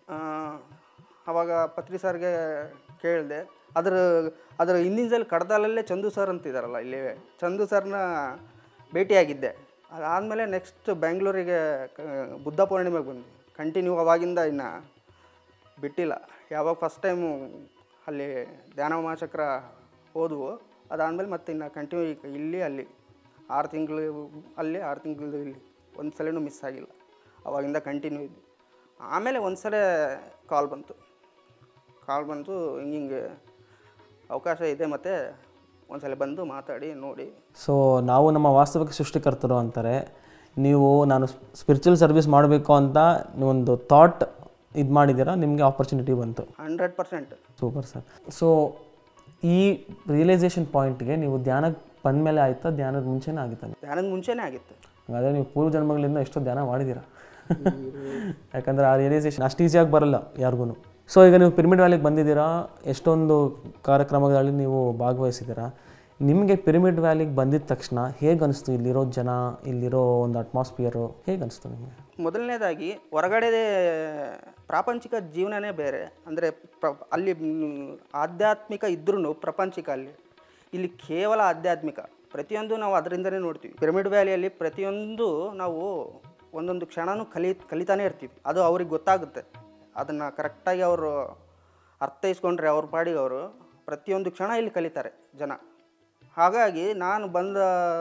ಅವಾಗ ಪತ್ರಿ ಸರ್ಗೆ ಕೇಳಿದೆ ಅದ್ರ ಅದರ ಹಿಂದಿನ ಸಲ ಕಡ್ದಾಲಲ್ಲೇ ಚಂದು ಸರ್ ಅಂತಿದ್ದಾರಲ್ಲ ಇಲ್ಲಿ ಚಂದು ಸರ್ನ ಭೇಟಿಯಾಗಿದ್ದೆ ಅದಾದಮೇಲೆ ನೆಕ್ಸ್ಟ್ ಬೆಂಗಳೂರಿಗೆ ಕ- ಬುದ್ಧ ಪೂರ್ಣಿಮೆಗೆ ಬಂದ್ವಿ ಕಂಟಿನ್ಯೂ ಅವಾಗಿಂದ ಇನ್ನು ಬಿಟ್ಟಿಲ್ಲ ಯಾವಾಗ ಫಸ್ಟ್ ಟೈಮು ಅಲ್ಲಿ ಧ್ಯಾನ ಮಹಾಚಕ್ರ ಹೋದವು ಅದಾದಮೇಲೆ ಮತ್ತೆ ಇನ್ನು ಕಂಟಿನ್ಯೂ ಈಗ ಇಲ್ಲಿ ಅಲ್ಲಿ ಆರು ತಿಂಗಳು ಅಲ್ಲಿ ಆರು ತಿಂಗಳು ಇಲ್ಲಿ ಒಂದು ಸಲನೂ ಮಿಸ್ ಆಗಿಲ್ಲ ಅವಾಗಿಂದ ಕಂಟಿನ್ಯೂ ಇದ್ವಿ ಆಮೇಲೆ ಒಂದು ಸಲ ಕಾಲ್ ಬಂತು ಕಾಲ್ ಬಂತು ಹಿಂಗಿಂಗೆ ಅವಕಾಶ ಇದೆ ಮತ್ತು ಒಂದ್ಸಲ ಬಂದು ಮಾತಾಡಿ ನೋಡಿ ಸೊ ನಾವು ನಮ್ಮ ವಾಸ್ತವಿಕ ಸೃಷ್ಟಿಕರ್ತರು ಅಂತಾರೆ ನೀವು ನಾನು ಸ್ಪಿರಿಚುವಲ್ ಸರ್ವಿಸ್ ಮಾಡಬೇಕು ಅಂತ ಒಂದು ಥಾಟ್ ಇದು ಮಾಡಿದ್ದೀರಾ ನಿಮಗೆ ಆಪರ್ಚುನಿಟಿ ಬಂತು hundred percent super sir so ಈ ರಿಯಲೈಸೇಷನ್ ಪಾಯಿಂಟ್ಗೆ ನೀವು ಧ್ಯಾನಕ್ಕೆ ಬಂದಮೇಲೆ ಆಯ್ತಾ ಧ್ಯಾನದ ಮುಂಚೆನೇ ಆಗಿತ್ತ ಧ್ಯಾನದ ಮುಂಚೆನೇ ಆಗಿತ್ತು ಹಾಗಾದರೆ ನೀವು ಪೂರ್ವ ಜನ್ಮಗಳಿಂದ ಎಷ್ಟೋ ಧ್ಯಾನ ಮಾಡಿದ್ದೀರಾ ಯಾಕಂದರೆ ಆ ರಿಯಲೈಸೇಷನ್ ಅಷ್ಟು ಈಸಿಯಾಗಿ ಬರಲ್ಲ ಯಾರಿಗೂ ಸೊ ಈಗ ನೀವು ಪಿರಮಿಡ್ ವ್ಯಾಲಿಗೆ ಬಂದಿದ್ದೀರಾ ಎಷ್ಟೊಂದು ಕಾರ್ಯಕ್ರಮಗಳಲ್ಲಿ ನೀವು ಭಾಗವಹಿಸಿದ್ದೀರಾ ನಿಮಗೆ ಪಿರಮಿಡ್ ವ್ಯಾಲಿಗೆ ಬಂದಿದ ತಕ್ಷಣ ಹೇಗೆ ಅನಿಸ್ತು ಇಲ್ಲಿರೋ ಜನ ಇಲ್ಲಿರೋ ಒಂದು ಅಟ್ಮಾಸ್ಫಿಯರು ಹೇಗೆ ಅನಿಸ್ತು ನಿಮಗೆ ಮೊದಲನೇದಾಗಿ ಹೊರಗಡೆ ಪ್ರಾಪಂಚಿಕ ಜೀವನನೇ ಬೇರೆ ಅಂದರೆ ಪ್ರ ಅಲ್ಲಿ ಮ್, ಆಧ್ಯಾತ್ಮಿಕ ಇದ್ರೂ ಪ್ರಪಂಚಿಕ ಅಲ್ಲಿ ಇಲ್ಲಿ ಕೇವಲ ಆಧ್ಯಾತ್ಮಿಕ ಪ್ರತಿಯೊಂದು ನಾವು ಅದರಿಂದನೇ ನೋಡ್ತೀವಿ ಪಿರಮಿಡ್ ವ್ಯಾಲಿಯಲ್ಲಿ ಪ್ರತಿಯೊಂದು ನಾವು ಒಂದೊಂದು ಕ್ಷಣನೂ ಕಲಿ ಕಲಿತಾನೇ ಇರ್ತೀವಿ ಅದು ಅವ್ರಿಗೆ ಗೊತ್ತಾಗುತ್ತೆ ಅದನ್ನು ಕರೆಕ್ಟಾಗಿ ಅವರು ಅರ್ಥೈಸ್ಕೊಂಡ್ರೆ ಅವ್ರ ಪಾಡಿಗೆ ಅವರು ಪ್ರತಿಯೊಂದು ಕ್ಷಣ ಇಲ್ಲಿ ಕಲಿತಾರೆ ಜನ ಹಾಗಾಗಿ ನಾನು ಬಂದ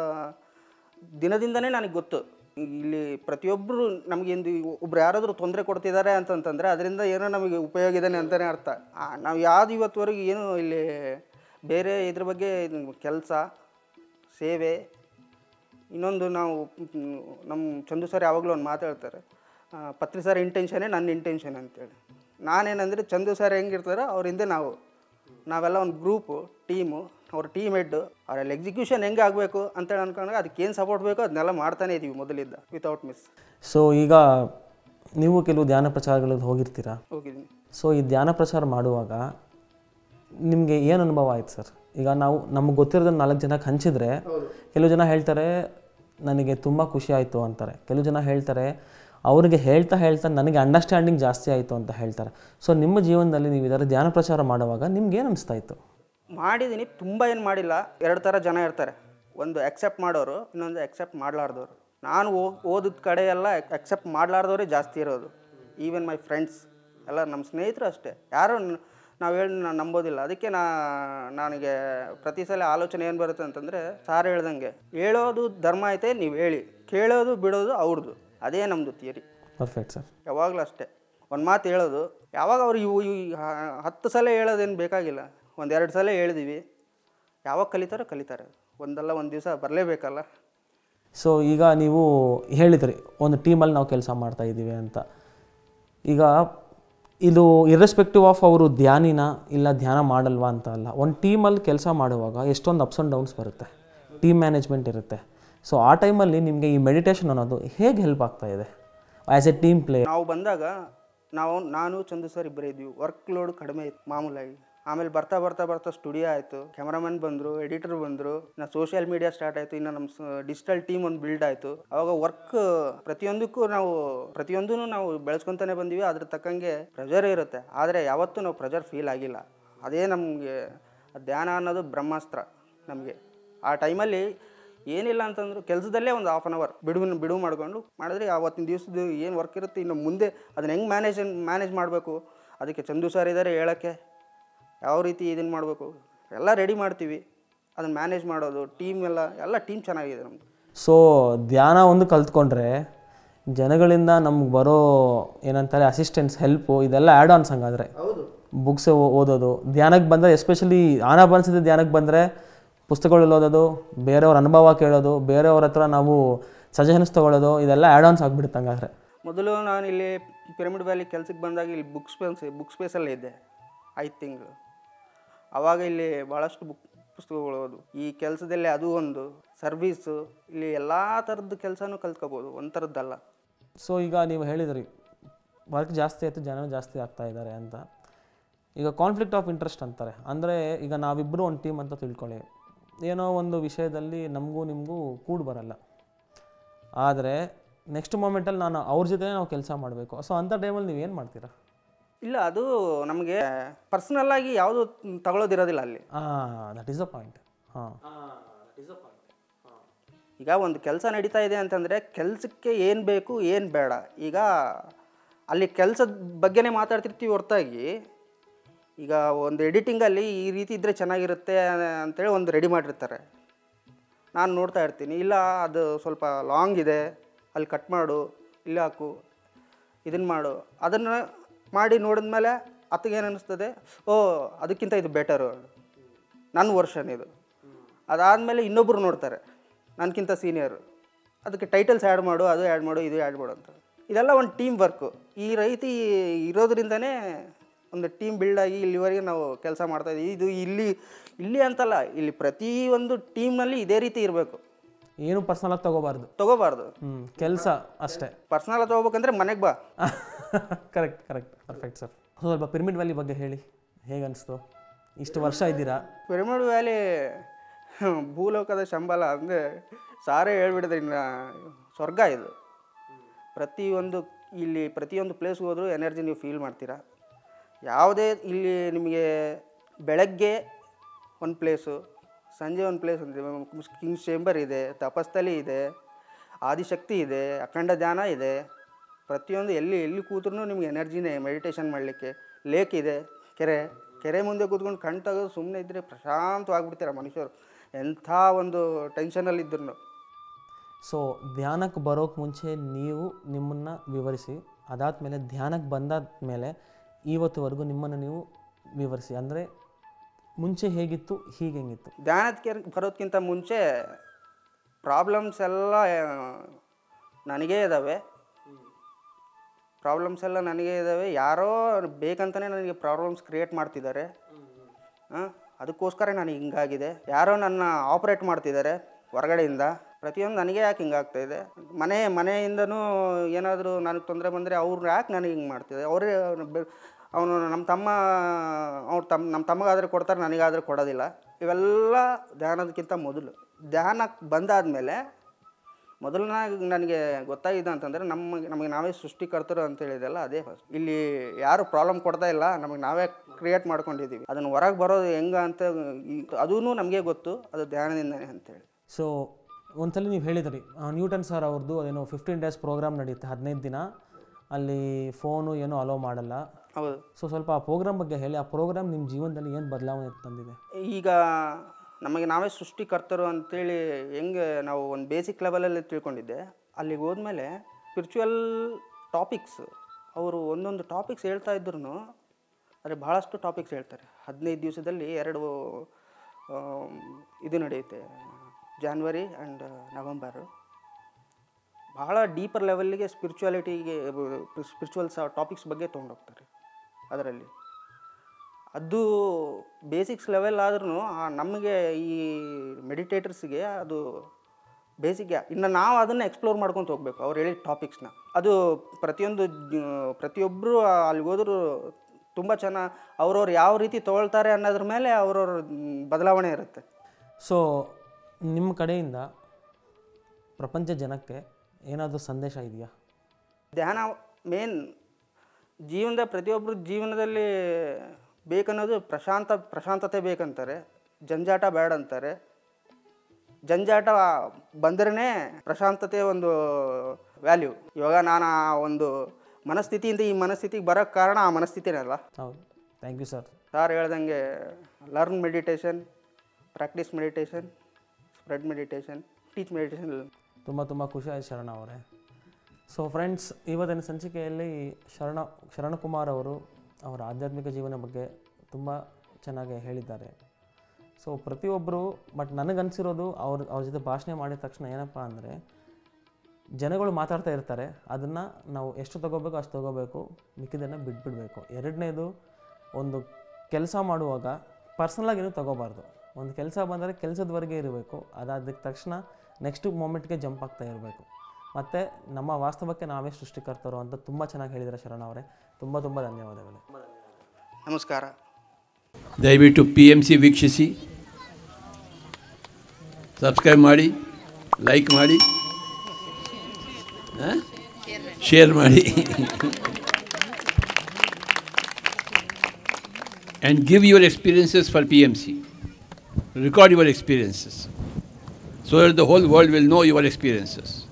ದಿನದಿಂದನೇ ನನಗೆ ಗೊತ್ತು ಇಲ್ಲಿ ಪ್ರತಿಯೊಬ್ಬರು ನಮಗೆಂದು ಒಬ್ರು ಯಾರಾದರೂ ತೊಂದರೆ ಕೊಡ್ತಿದ್ದಾರೆ ಅಂತಂತಂದರೆ ಅದರಿಂದ ಏನೋ ನಮಗೆ ಉಪಯೋಗ ಇದ್ದಾನೆ ಅಂತಲೇ ಅರ್ಥ ಆ, ನಾವು ಯಾವ್ದು ಇವತ್ತುವರೆಗೂ ಏನು ಇಲ್ಲಿ ಬೇರೆ ಇದ್ರ ಬಗ್ಗೆ ಕೆಲಸ ಸೇವೆ ಇನ್ನೊಂದು ನಾವು ಮ್, ನಮ್ಮ ಚಂದು ಸರ್ ಯಾವಾಗಲೂ ಒಂದು ಮಾತು ಹೇಳ್ತಾರೆ ಆ, ಪತ್ರಿ ಸರ್ ಇಂಟೆನ್ಷನೇ ನನ್ನ ಇಂಟೆನ್ಷನ್ ಅಂತೇಳಿ ನಾನೇನಂದರೆ ಚಂದು ಸರ್ ಹೆಂಗಿರ್ತಾರೋ ಅವ್ರ ಹಿಂದೆ ನಾವು ನಾವೆಲ್ಲ ಒಂದು ಗ್ರೂಪು ಟೀಮು ಅವ್ರ ಟೀಮ್ ಹೆಡ್ಡು ಅವರಲ್ಲಿ ಎಕ್ಸಿಕ್ಯೂಷನ್ ಹೆಂಗೆ ಆಗಬೇಕು ಅಂತೇಳಿ ಅನ್ಕೊಂಡಾಗ ಅದಕ್ಕೆ ಏನು ಸಪೋರ್ಟ್ ಬೇಕೋ ಅದನ್ನೆಲ್ಲ ಮಾಡ್ತಾನೆ ಇದ್ದೀವಿ ಮೊದಲಿದ್ದ ವಿತೌಟ್ ಮಿಸ್ ಸೊ ಈಗ ನೀವು ಕೆಲವು ಧ್ಯಾನ ಪ್ರಚಾರಗಳಿಗೆ ಹೋಗಿರ್ತೀರಾ ಹೋಗಿದ್ದೀನಿ ಸೊ ಈ ಧ್ಯಾನ ಪ್ರಚಾರ ಮಾಡುವಾಗ ನಿಮಗೆ ಏನು ಅನುಭವ ಆಯ್ತು ಸರ್ ಈಗ ನಾವು ನಮ್ಗೆ ಗೊತ್ತಿರೋದನ್ನ ನಾಲ್ಕು ಜನಕ್ಕೆ ಹಂಚಿದ್ರೆ ಕೆಲವು ಜನ ಹೇಳ್ತಾರೆ ನನಗೆ ತುಂಬ ಖುಷಿ ಆಯಿತು ಅಂತಾರೆ ಕೆಲವು ಜನ ಹೇಳ್ತಾರೆ ಅವ್ರಿಗೆ ಹೇಳ್ತಾ ಹೇಳ್ತಾ ನನಗೆ ಅಂಡರ್ಸ್ಟ್ಯಾಂಡಿಂಗ್ ಜಾಸ್ತಿ ಆಯಿತು ಅಂತ ಹೇಳ್ತಾರೆ ಸೊ ನಿಮ್ಮ ಜೀವನದಲ್ಲಿ ನೀವು ಇದರ ಧ್ಯಾನ ಪ್ರಚಾರ ಮಾಡುವಾಗ ನಿಮ್ಗೆ ಏನು ಅನಿಸ್ತಾ ಇತ್ತು ಮಾಡಿದ್ದೀನಿ ತುಂಬ ಏನು ಮಾಡಿಲ್ಲ ಎರಡು ಥರ ಜನ ಇರ್ತಾರೆ ಒಂದು ಅಕ್ಸೆಪ್ಟ್ ಮಾಡೋರು ಇನ್ನೊಂದು ಅಕ್ಸೆಪ್ಟ್ ಮಾಡಲಾರ್ದವ್ರು ನಾನು ಓ- ಓದಿದ ಕಡೆ ಎಲ್ಲ ಅಕ್ಸೆಪ್ಟ್ ಮಾಡಲಾರ್ದವರೇ ಜಾಸ್ತಿ ಇರೋದು ಈವನ್ ಮೈ ಫ್ರೆಂಡ್ಸ್ ಎಲ್ಲ ನಮ್ಮ ಸ್ನೇಹಿತರು ಅಷ್ಟೇ ಯಾರು ನಾವು ಹೇಳಿ ನಾನು ನಂಬೋದಿಲ್ಲ ಅದಕ್ಕೆ ನಾ ನನಗೆ ಪ್ರತಿ ಸಲ ಆಲೋಚನೆ ಏನು ಬರುತ್ತೆ ಅಂತಂದರೆ ಸಾರ್ ಹೇಳ್ದಂಗೆ ಹೇಳೋದು ಧರ್ಮ ಐತೆ ನೀವು ಹೇಳಿ ಕೇಳೋದು ಬಿಡೋದು ಅವ್ರದ್ದು ಅದೇ ನಮ್ಮದು ಥಿಯರಿ ಪರ್ಫೆಕ್ಟ್ ಸರ್ ಯಾವಾಗಲೂ ಅಷ್ಟೇ ಒಂದು ಮಾತು ಹೇಳೋದು ಯಾವಾಗ ಅವ್ರು ಇವು ಇವು ಹ- ಹತ್ತು ಸಲ ಹೇಳೋದೇನು ಬೇಕಾಗಿಲ್ಲ ಒಂದೆರಡು ಸಲ ಹೇಳಿದೀವಿ ಯಾವಾಗ ಕಲಿತಾರೋ ಕಲಿತಾರೆ ಒಂದಲ್ಲ ಒಂದು ದಿವಸ ಬರಲೇಬೇಕಲ್ಲ ಸೊ ಈಗ ನೀವು ಹೇಳಿದ್ರಿ ಒಂದು ಟೀಮಲ್ಲಿ ನಾವು ಕೆಲಸ ಮಾಡ್ತಾ ಇದ್ದೀವಿ ಅಂತ ಈಗ ಇದು ಇರ್ರೆಸ್ಪೆಕ್ಟಿವ್ ಆಫ್ ಅವರು ಧ್ಯಾನಿನ ಇಲ್ಲ ಧ್ಯಾನ ಮಾಡಲ್ವಾ ಅಂತ ಅಲ್ಲ ಒಂದು ಟೀಮಲ್ಲಿ ಕೆಲಸ ಮಾಡುವಾಗ ಎಷ್ಟೊಂದು ಅಪ್ಸ್ ಆ್ಯಂಡ್ ಡೌನ್ಸ್ ಬರುತ್ತೆ ಟೀಮ್ ಮ್ಯಾನೇಜ್ಮೆಂಟ್ ಇರುತ್ತೆ ಸೊ ಆ ಟೈಮಲ್ಲಿ ನಿಮಗೆ ಈ ಮೆಡಿಟೇಷನ್ ಅನ್ನೋದು ಹೇಗೆ ಹೆಲ್ಪ್ ಆಗ್ತಾ ಇದೆ ಆ್ಯಸ್ ಎ ಟೀಮ್ ಪ್ಲೇ ನಾವು ಬಂದಾಗ ನಾವು ನಾನು ಚಂದು ಸರ್ ಇಬ್ಬರೇ ಇದ್ವಿ ವರ್ಕ್ ಲೋಡ್ ಕಡಿಮೆ ಇತ್ತು ಮಾಮೂಲಾಗಿ ಆಮೇಲೆ ಬರ್ತಾ ಬರ್ತಾ ಬರ್ತಾ ಸ್ಟುಡಿಯೋ ಆಯಿತು ಕ್ಯಾಮ್ರಾಮನ್ ಬಂದರು ಎಡಿಟರ್ ಬಂದರು ಇನ್ನು ಸೋಷಿಯಲ್ ಮೀಡಿಯಾ ಸ್ಟಾರ್ಟ್ ಆಯಿತು ಇನ್ನು ನಮ್ಮ ಡಿಜಿಟಲ್ ಟೀಮ್ ಒಂದು ಬಿಲ್ಡ್ ಆಯಿತು ಅವಾಗ ವರ್ಕ್ ಪ್ರತಿಯೊಂದಕ್ಕೂ ನಾವು ಪ್ರತಿಯೊಂದೂ ನಾವು ಬೆಳೆಸ್ಕೊತಾನೆ ಬಂದೀವಿ ಅದ್ರ ತಕ್ಕಂಗೆ ಪ್ರೆಷರ್ ಇರುತ್ತೆ ಆದರೆ ಯಾವತ್ತೂ ನಾವು ಪ್ರೆಷರ್ ಫೀಲ್ ಆಗಿಲ್ಲ ಅದೇ ನಮಗೆ ಧ್ಯಾನ ಅನ್ನೋದು ಬ್ರಹ್ಮಾಸ್ತ್ರ ನಮಗೆ ಆ ಟೈಮಲ್ಲಿ ಏನಿಲ್ಲ ಅಂತಂದ್ರು ಕೆಲಸದಲ್ಲೇ ಒಂದು ಹಾಫ್ ಆನ್ ಅವರ್ ಬಿಡುವು ಬಿಡುವು ಮಾಡ್ಕೊಂಡು ಮಾಡಿದ್ರೆ ಆವತ್ತಿನ ದಿವಸದ ಏನು ವರ್ಕ್ ಇರುತ್ತೆ ಇನ್ನು ಮುಂದೆ ಅದನ್ನ ಹೆಂಗೆ ಮ್ಯಾನೇಜ್ ಮ್ಯಾನೇಜ್ ಮಾಡಬೇಕು ಅದಕ್ಕೆ ಚಂದು ಸರ್ ಇದ್ದಾರೆ ಹೇಳೋಕ್ಕೆ ಯಾವ ರೀತಿ ಇದನ್ನು ಮಾಡಬೇಕು ಎಲ್ಲ ರೆಡಿ ಮಾಡ್ತೀವಿ ಅದನ್ನು ಮ್ಯಾನೇಜ್ ಮಾಡೋದು ಟೀಮ್ ಎಲ್ಲ ಎಲ್ಲ ಟೀಮ್ ಚೆನ್ನಾಗಿದೆ ನಮ್ಮದು ಸೊ ಧ್ಯಾನ ಒಂದು ಕಲ್ತ್ಕೊಂಡ್ರೆ ಜನಗಳಿಂದ ನಮ್ಗೆ ಬರೋ ಏನಂತಾರೆ ಅಸಿಸ್ಟೆನ್ಸ್ ಹೆಲ್ಪು ಇದೆಲ್ಲ ಆ್ಯಡ್ ಆನ್ಸ್ ಹಂಗಾದ್ರೆ ಹೌದು ಬುಕ್ಸ್ ಓದೋದು ಧ್ಯಾನಕ್ಕೆ ಬಂದರೆ ಎಸ್ಪೆಷಲಿ ಆನಾಪಾನಸತಿ ಧ್ಯಾನಕ್ಕೆ ಬಂದರೆ ಪುಸ್ತಕಗಳು ಓದೋದು ಬೇರೆಯವ್ರ ಅನುಭವ ಕೇಳೋದು ಬೇರೆಯವ್ರ ಹತ್ರ ನಾವು ಸಜೆಷನ್ಸ್ ತೊಗೊಳ್ಳೋದು ಇದೆಲ್ಲ ಆ್ಯಡ್ ಆನ್ಸ್ ಆಗಿಬಿಡುತ್ತೆ ಹಂಗಾದ್ರೆ ಮೊದಲು ನಾನು ಇಲ್ಲಿ ಪಿರಮಿಡ್ ವ್ಯಾಲಿ ಕೆಲ್ಸಕ್ಕೆ ಬಂದಾಗ ಇಲ್ಲಿ ಬುಕ್ ಸ್ಪೇಸ್ ಬುಕ್ ಸ್ಪೇಸಲ್ಲೇ ಇದ್ದೆ ಐದು ತಿಂಗಳು ಆವಾಗ ಇಲ್ಲಿ ಭಾಳಷ್ಟು ಬುಕ್ ಪುಸ್ತಕಗಳು ಓದು ಈ ಕೆಲಸದಲ್ಲಿ ಅದು ಒಂದು ಸರ್ವೀಸು ಇಲ್ಲಿ ಎಲ್ಲ ಥರದ್ದು ಕೆಲಸನೂ ಕಲ್ತ್ಕೋಬೋದು ಒಂದು ಥರದ್ದಲ್ಲ ಸೊ ಈಗ ನೀವು ಹೇಳಿದ್ರಿ ವರ್ಕ್ ಜಾಸ್ತಿ ಆಯಿತು ಜನ ಜಾಸ್ತಿ ಆಗ್ತಾ ಇದ್ದಾರೆ ಅಂತ ಈಗ ಕಾನ್ಫ್ಲಿಕ್ಟ್ ಆಫ್ ಇಂಟ್ರೆಸ್ಟ್ ಅಂತಾರೆ ಅಂದರೆ ಈಗ ನಾವಿಬ್ಬರು ಒಂದು ಟೀಮ್ ಅಂತ ತಿಳ್ಕೊಳ್ಳಿ ಏನೋ ಒಂದು ವಿಷಯದಲ್ಲಿ ನಮಗೂ ನಿಮಗೂ ಕೂಡು ಬರಲ್ಲ ಆದರೆ ನೆಕ್ಸ್ಟ್ ಮೂಮೆಂಟಲ್ಲಿ ನಾನು ಅವ್ರ ಜೊತೆ ನಾವು ಕೆಲಸ ಮಾಡಬೇಕು ಸೊ ಅಂಥ ಟೈಮಲ್ಲಿ ನೀವು ಏನು ಮಾಡ್ತೀರಾ ಇಲ್ಲ ಅದು ನಮಗೆ ಪರ್ಸ್ನಲ್ಲಾಗಿ ಯಾವುದು ತಗೊಳ್ಳೋದಿರೋದಿಲ್ಲ ಅಲ್ಲಿ ಹಾಂ ದಟ್ ಈಸ್ ಅ ಪಾಯಿಂಟ್ ಹಾಂ ಈಗ ಒಂದು ಕೆಲಸ ನಡೀತಾ ಇದೆ ಅಂತಂದರೆ ಕೆಲಸಕ್ಕೆ ಏನು ಬೇಕು ಏನು ಬೇಡ ಈಗ ಅಲ್ಲಿ ಕೆಲಸದ ಬಗ್ಗೆನೇ ಮಾತಾಡ್ತಿರ್ತೀವಿ ಹೊರತಾಗಿ ಈಗ ಒಂದು ಎಡಿಟಿಂಗಲ್ಲಿ ಈ ರೀತಿ ಇದ್ದರೆ ಚೆನ್ನಾಗಿರುತ್ತೆ ಅಂತೇಳಿ ಒಂದು ರೆಡಿ ಮಾಡಿರ್ತಾರೆ ನಾನು ನೋಡ್ತಾ ಇರ್ತೀನಿ ಇಲ್ಲ ಅದು ಸ್ವಲ್ಪ ಲಾಂಗ್ ಇದೆ ಅಲ್ಲಿ ಕಟ್ ಮಾಡು ಇಲ್ಲಿ ಹಾಕು ಇದನ್ನು ಮಾಡು ಅದನ್ನು ಮಾಡಿ ನೋಡಿದ್ಮೇಲೆ ಅತ್ತಗೇನು ಅನ್ನಿಸ್ತದೆ ಓ ಅದಕ್ಕಿಂತ ಇದು ಬೆಟರು ನನ್ನ ವರ್ಷನ್ ಇದು ಅದಾದಮೇಲೆ ಇನ್ನೊಬ್ಬರು ನೋಡ್ತಾರೆ ನನಗಿಂತ ಸೀನಿಯರು ಅದಕ್ಕೆ ಟೈಟಲ್ಸ್ ಆ್ಯಡ್ ಮಾಡು ಅದು ಆ್ಯಡ್ ಮಾಡು ಇದು ಆ್ಯಡ್ ಮಾಡು ಅಂತ ಇದೆಲ್ಲ ಒಂದು ಟೀಮ್ ವರ್ಕು ಈ ರೀತಿ ಇರೋದ್ರಿಂದನೇ ಒಂದು ಟೀಮ್ ಬಿಲ್ಡ್ ಆಗಿ ಇಲ್ಲಿವರೆಗೆ ನಾವು ಕೆಲಸ ಮಾಡ್ತಾ ಇದ್ದೀವಿ ಇದು ಇಲ್ಲಿ ಇಲ್ಲಿ ಅಂತಲ್ಲ ಇಲ್ಲಿ ಪ್ರತಿಯೊಂದು ಟೀಮ್ನಲ್ಲಿ ಇದೇ ರೀತಿ ಇರಬೇಕು ಏನು ಪರ್ಸ್ನಲಾಗಿ ತೊಗೋಬಾರ್ದು ತಗೋಬಾರ್ದು ಹ್ಞೂ ಕೆಲಸ ಅಷ್ಟೇ ಪರ್ಸ್ನಲ್ ತೊಗೋಬೇಕಂದ್ರೆ ಮನೆಗೆ ಬಾ ಕರೆಕ್ಟ್ ಕರೆಕ್ಟ್ ಪರ್ಫೆಕ್ಟ್ ಸರ್ ಸ್ವಲ್ಪ ಪಿರಮಿಡ್ ವ್ಯಾಲಿ ಬಗ್ಗೆ ಹೇಳಿ ಹೇಗೆ ಅನಿಸ್ತು ಇಷ್ಟು ವರ್ಷ ಇದ್ದೀರಾ ಪಿರಮಿಡ್ ವ್ಯಾಲಿ ಭೂಲೋಕದ ಶಂಬಲ ಅಂದರೆ ಸಾರೇ ಹೇಳ್ಬಿಡಿದ್ರೆ ಇನ್ನು ಸ್ವರ್ಗ ಇದು ಪ್ರತಿಯೊಂದು ಇಲ್ಲಿ ಪ್ರತಿಯೊಂದು ಪ್ಲೇಸ್ಗೆ ಹೋದರೂ ಎನರ್ಜಿ ನೀವು ಫೀಲ್ ಮಾಡ್ತೀರಾ ಯಾವುದೇ ಇಲ್ಲಿ ನಿಮಗೆ ಬೆಳಗ್ಗೆ ಒಂದು ಪ್ಲೇಸು ಸಂಜೆ ಒಂದು ಪ್ಲೇಸ್ ಇದೆ ಕಿಂಗ್ಸ್ ಚೇಂಬರ್ ಇದೆ ತಪಸ್ಥಲಿ ಇದೆ ಆದಿಶಕ್ತಿ ಇದೆ ಅಖಂಡ ಧ್ಯಾನ ಇದೆ ಪ್ರತಿಯೊಂದು ಎಲ್ಲಿ ಎಲ್ಲಿ ಕೂತ್ರೂ ನಿಮ್ಗೆ ಎನರ್ಜಿನೇ ಮೆಡಿಟೇಷನ್ ಮಾಡಲಿಕ್ಕೆ ಲೇಕ್ ಇದೆ ಕೆರೆ ಕೆರೆ ಮುಂದೆ ಕೂತ್ಕೊಂಡು ಕಣ್ ತೆಗೆದು ಸುಮ್ಮನೆ ಇದ್ದರೆ ಪ್ರಶಾಂತವಾಗಿಬಿಡ್ತೀರ ಮನುಷ್ಯರು ಎಂಥ ಒಂದು ಟೆನ್ಷನಲ್ಲಿ ಇದ್ರು ಸೊ ಧ್ಯಾನಕ್ಕೆ ಬರೋಕ್ಕೆ ಮುಂಚೆ ನೀವು ನಿಮ್ಮನ್ನು ವಿವರಿಸಿ ಅದಾದಮೇಲೆ ಧ್ಯಾನಕ್ಕೆ ಬಂದಾದ ಮೇಲೆ ಇವತ್ತುವರೆಗೂ ನಿಮ್ಮನ್ನು ನೀವು ವಿವರಿಸಿ ಅಂದರೆ ಮುಂಚೆ ಹೇಗಿತ್ತು ಹೀಗೆ ಹೆಂಗಿತ್ತು ಧ್ಯಾನಕ್ಕೆ ಬರೋದಕ್ಕಿಂತ ಮುಂಚೆ ಪ್ರಾಬ್ಲಮ್ಸ್ ಎಲ್ಲ ಆ, ನನಗೇ ಇದ್ದಾವೆ ಪ್ರಾಬ್ಲಮ್ಸ್ ಎಲ್ಲ ನನಗೇ ಇದ್ದಾವೆ ಯಾರೋ ಬೇಕಂತಲೇ ನನಗೆ ಪ್ರಾಬ್ಲಮ್ಸ್ ಕ್ರಿಯೇಟ್ ಮಾಡ್ತಿದ್ದಾರೆ ಹಾಂ ಅದಕ್ಕೋಸ್ಕರ ನನಗೆ ಹಿಂಗಾಗಿದೆ ಯಾರೋ ನನ್ನ ಆಪ್ರೇಟ್ ಮಾಡ್ತಿದ್ದಾರೆ ಹೊರಗಡೆಯಿಂದ ಪ್ರತಿಯೊಂದು ನನಗೆ ಯಾಕೆ ಹಿಂಗಾಗ್ತಾ ಇದೆ ಮನೆ ಮನೆಯಿಂದನೂ ಏನಾದರೂ ನನಗೆ ತೊಂದರೆ ಬಂದರೆ ಅವ್ರು ಯಾಕೆ ನನಗೆ ಹಿಂಗೆ ಮಾಡ್ತಿದ್ದಾರೆ ಅವರೇ ಅವನು ನಮ್ಮ ತಮ್ಮ ಅವ್ರು ತಮ್ಮ ನಮ್ಮ ತಮ್ಮಗಾದರೆ ಕೊಡ್ತಾರೆ ನನಗಾದರೆ ಕೊಡೋದಿಲ್ಲ ಇವೆಲ್ಲ ಧ್ಯಾನದಕ್ಕಿಂತ ಮೊದಲು ಧ್ಯಾನಕ್ಕೆ ಬಂದಾದಮೇಲೆ ಮೊದಲನಾಗಿ ನನಗೆ ಗೊತ್ತಾಗಿದೆ ಅಂತಂದರೆ ನಮ್ಮ ನಮಗೆ ನಾವೇ ಸೃಷ್ಟಿಕರ್ತರು ಅಂತ ಹೇಳಿದೆಲ್ಲ ಅದೇ ಫಸ್ಟ್ ಇಲ್ಲಿ ಯಾರು ಪ್ರಾಬ್ಲಮ್ ಕೊಡ್ತಾ ಇಲ್ಲ ನಮಗೆ ನಾವೇ ಕ್ರಿಯೇಟ್ ಮಾಡ್ಕೊಂಡಿದ್ದೀವಿ ಅದನ್ನು ಹೊರಗೆ ಬರೋದು ಹೆಂಗೆ ಅಂತ ಅದೂ ನಮಗೆ ಗೊತ್ತು ಅದು ಧ್ಯಾನದಿಂದನೇ ಅಂತೇಳಿ ಸೊ ಒಂದ್ಸಲ ನೀವು ಹೇಳಿದ್ರಿ ಆ, ನ್ಯೂಟನ್ ಸರ್ ಅವ್ರದ್ದು ಅದೇನೋ ಫಿಫ್ಟೀನ್ ಡೇಸ್ ಪ್ರೋಗ್ರಾಮ್ ನಡೆಯುತ್ತೆ ಹದಿನೈದು ದಿನ ಅಲ್ಲಿ ಫೋನು ಏನೋ ಅಲೋ ಮಾಡಲ್ಲ ಹೌದು ಸೊ ಸ್ವಲ್ಪ ಆ ಪ್ರೋಗ್ರಾಮ್ ಬಗ್ಗೆ ಹೇಳಿ ಆ ಪ್ರೋಗ್ರಾಮ್ ನಿಮ್ಮ ಜೀವನದಲ್ಲಿ ಏನು ಬದಲಾವಣೆ ತಂದಿದೆ ಈಗ ನಮಗೆ ನಾವೇ ಸೃಷ್ಟಿಕರ್ತರು ಅಂತೇಳಿ ಹೆಂಗೆ ನಾವು ಒಂದು ಬೇಸಿಕ್ ಲೆವೆಲಲ್ಲಿ ತಿಳ್ಕೊಂಡಿದ್ದೆ ಅಲ್ಲಿಗೆ ಹೋದ್ಮೇಲೆ ಸ್ಪಿರಿಚುವಲ್ ಟಾಪಿಕ್ಸ್ ಅವರು ಒಂದೊಂದು ಟಾಪಿಕ್ಸ್ ಹೇಳ್ತಾ ಇದ್ರು ಆದರೆ ಭಾಳಷ್ಟು ಟಾಪಿಕ್ಸ್ ಹೇಳ್ತಾರೆ ಹದಿನೈದು ದಿವಸದಲ್ಲಿ ಎರಡು ಆಮ್, ಇದು ನಡೆಯುತ್ತೆ ಜಾನ್ವರಿ ಆ್ಯಂಡ್ ನವಂಬರು ಭಾಳ ಡೀಪರ್ ಲೆವೆಲ್ಲಿಗೆ ಸ್ಪಿರಿಚುವಾಲಿಟಿಗೆ ಸ್ಪಿರಿಚುವಲ್ ಟಾಪಿಕ್ಸ್ ಬಗ್ಗೆ ತೊಗೊಂಡೋಗ್ತಾರೆ ಅದರಲ್ಲಿ ಅದು ಬೇಸಿಕ್ಸ್ ಲೆವೆಲ್ ಆದ್ರೂ ನಮಗೆ ಈ ಮೆಡಿಟೇಟರ್ಸ್ಗೆ ಅದು ಬೇಸಿಕ್ ಇನ್ನು ನಾವು ಅದನ್ನು ಎಕ್ಸ್ಪ್ಲೋರ್ ಮಾಡ್ಕೊತ ಹೋಗ್ಬೇಕು ಅವ್ರು ಹೇಳಿದ ಟಾಪಿಕ್ಸ್ನ ಅದು ಪ್ರತಿಯೊಂದು ಜ- ಪ್ರತಿಯೊಬ್ಬರು ಅಲ್ಲಿಗೆ ಹೋದ್ರು ತುಂಬ ಚೆನ್ನಾಗಿ ಅವ್ರವ್ರು ಯಾವ ರೀತಿ ತೊಗೊಳ್ತಾರೆ ಅನ್ನೋದ್ರ ಮೇಲೆ ಅವ್ರವ್ರ ಬದಲಾವಣೆ ಇರುತ್ತೆ ಸೊ ನಿಮ್ಮ ಕಡೆಯಿಂದ ಪ್ರಪಂಚ ಜನಕ್ಕೆ ಏನಾದರೂ ಸಂದೇಶ ಇದೆಯಾ ಧ್ಯಾನ ಮೇನ್ ಜೀವನದ ಪ್ರತಿಯೊಬ್ಬರು ಜೀವನದಲ್ಲಿ ಬೇಕನ್ನೋದು ಪ್ರಶಾಂತ ಪ್ರಶಾಂತತೆ ಬೇಕಂತಾರೆ ಜಂಜಾಟ ಬೇಡ ಅಂತಾರೆ ಜಂಜಾಟ ಬಂದ್ರೇ ಪ್ರಶಾಂತತೆ ಒಂದು ವ್ಯಾಲ್ಯೂ ಇವಾಗ ನಾನು ಆ ಒಂದು ಮನಸ್ಥಿತಿಯಿಂದ ಈ ಮನಸ್ಥಿತಿಗೆ ಬರೋಕ್ಕೆ ಕಾರಣ ಆ ಮನಸ್ಥಿತಿನೇ ಅಲ್ಲ ಹೌದು ಥ್ಯಾಂಕ್ ಯು ಸರ್ ಸಾರ್ ಹೇಳ್ದಂಗೆ learn meditation practice meditation spread meditation teach meditation ತುಂಬ ತುಂಬ ಖುಷಿ ಆಯ್ತು ಶರಣ ಅವರೇ ಸೊ ಫ್ರೆಂಡ್ಸ್ ಇವತ್ತಿನ ಸಂಚಿಕೆಯಲ್ಲಿ ಶರಣ ಶರಣಕುಮಾರ್ ಅವರು ಅವರ ಆಧ್ಯಾತ್ಮಿಕ ಜೀವನ ಬಗ್ಗೆ ತುಂಬ ಚೆನ್ನಾಗಿ ಹೇಳಿದ್ದಾರೆ ಸೊ ಪ್ರತಿಯೊಬ್ಬರು ಬಟ್ ನನಗನ್ಸಿರೋದು ಅವ್ರ ಅವ್ರ ಜೊತೆ ಭಾಷಣ ಮಾಡಿದ ತಕ್ಷಣ ಏನಪ್ಪ ಅಂದರೆ ಜನಗಳು ಮಾತಾಡ್ತಾ ಇರ್ತಾರೆ ಅದನ್ನು ನಾವು ಎಷ್ಟು ತಗೋಬೇಕು ಅಷ್ಟು ತಗೋಬೇಕು ಮಿಕ್ಕಿದ್ದನ್ನು ಬಿಟ್ಬಿಡಬೇಕು ಎರಡನೇದು ಒಂದು ಕೆಲಸ ಮಾಡುವಾಗ ಪರ್ಸ್ನಲಾಗಿ ಏನೂ ತಗೋಬಾರ್ದು ಒಂದು ಕೆಲಸ ಬಂದರೆ ಕೆಲಸದವರೆಗೆ ಇರಬೇಕು ಅದಾದ ತಕ್ಷಣ ನೆಕ್ಸ್ಟ್ ಮೂಮೆಂಟ್ಗೆ ಜಂಪ್ ಆಗ್ತಾ ಇರಬೇಕು ಮತ್ತು ನಮ್ಮ ವಾಸ್ತವಕ್ಕೆ ನಾವೇ ಸೃಷ್ಟಿಕರ್ತರು ಅಂತ ತುಂಬ ಚೆನ್ನಾಗಿ ಹೇಳಿದ್ದಾರೆ ಶರಣ ಅವರೇ ತುಂಬ ತುಂಬ ಧನ್ಯವಾದಗಳು ನಮಸ್ಕಾರ ದಯವಿಟ್ಟು ಪಿ ಎಮ್ ಸಿ ವೀಕ್ಷಿಸಿ ಸಬ್ಸ್ಕ್ರೈಬ್ ಮಾಡಿ ಲೈಕ್ ಮಾಡಿ ಶೇರ್ ಮಾಡಿ and give your experiences for P M C record your experiences so that the whole world will know your experiences